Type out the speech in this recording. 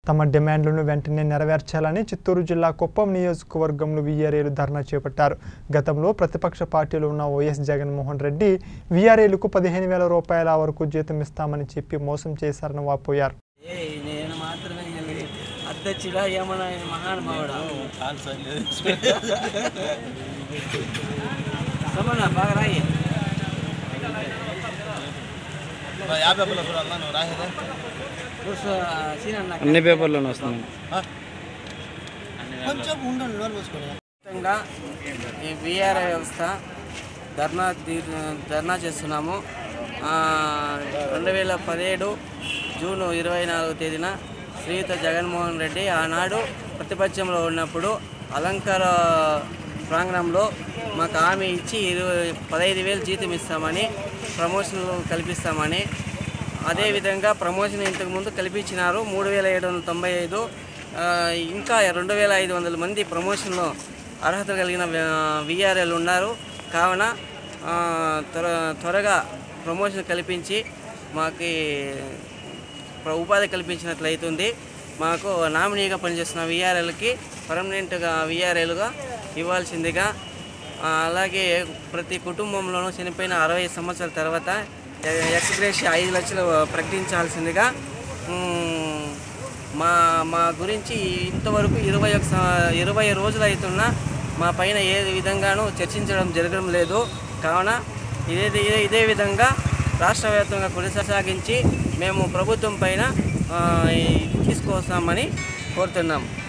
తమ డిమాండ్లను వెంటనే నెరవేర్చాలని చిత్తూరు జిల్లా కుప్పం నియోజకవర్గంలో వీఆర్ఏలు ధర్నా చేపట్టారు గతంలో ప్రతిపక్ష పార్టీలో ఉన్న వైఎస్ జగన్మోహన్ రెడ్డి వీఆర్ఏలకు పదిహేను వేల రూపాయల వరకు జీతం ఇస్తామని చెప్పి మోసం చేశారని వాపోయారు ఏ నేను మాత్రమే ఇయ్యాలి. అద్దెచ్చిడా ఏమన్నా ఆయన మహానుభావుడా సమన్నా బాగా రాయి యాభై రూపాయలు చూడాలా నువ్వు రాసేదా కూర్చో, సీనన్న. అన్ని పేపర్లోనే వస్తుంది కొంచెం ఉండండి నోరు మూసుకొని మొత్తంగా ఈ విఆర్ఐ వ్యవస్థ ధర్నా తీ- ధర్నా చేస్తున్నాము ఆ, రెండు వేల పదిహేడు జూన్ ఇరవై నాలుగో తేదీన శ్రీయుత జగన్మోహన్ రెడ్డి ఆనాడు ప్రతిపక్షంలో ఉన్నప్పుడు అలంకార ప్రాంగణంలో మాకు హామీ ఇచ్చి ఇరవై పదహైదు వేలు జీతం ఇస్తామని ప్రమోషన్లు కల్పిస్తామని అదేవిధంగా ప్రమోషన్ ఇంతకుముందు కల్పించినారు మూడు వేల ఏడు వందల తొంభై ఐదు ఆ, ఇంకా రెండు వేల ఐదు వందల మంది ప్రమోషన్లో అర్హత కలిగిన విఆర్ఎల్ ఉన్నారు కావున ఆ, త్వర త్వరగా ప్రమోషన్ కల్పించి మాకు ప్ర- ఉపాధి కల్పించినట్లయితుంది మాకు నామినీగా పనిచేస్తున్న విఆర్ఎల్కి పర్మనెంట్గా విఆర్ఎల్గా ఇవ్వాల్సిందిగా ఆ, అలాగే ప్రతి కుటుంబంలోనూ చనిపోయిన అరవై సంవత్సరాల తర్వాత ఎక్స్గ్రేష్ ఐదు లక్షలు ప్రకటించాల్సిందిగా మ్, మా మా గురించి ఇంతవరకు ఇరవై ఒక స- ఇరవై రోజులు అవుతున్నా మా పైన ఏ విధంగానూ చర్చించడం జరగడం లేదు కావున ఇదే ఇదే ఇదే విధంగా రాష్ట్ర వ్యాప్తంగా కొనసాగించి మేము ప్రభుత్వం పైన ఆ, ఈ తీసుకొస్తామని కోరుతున్నాం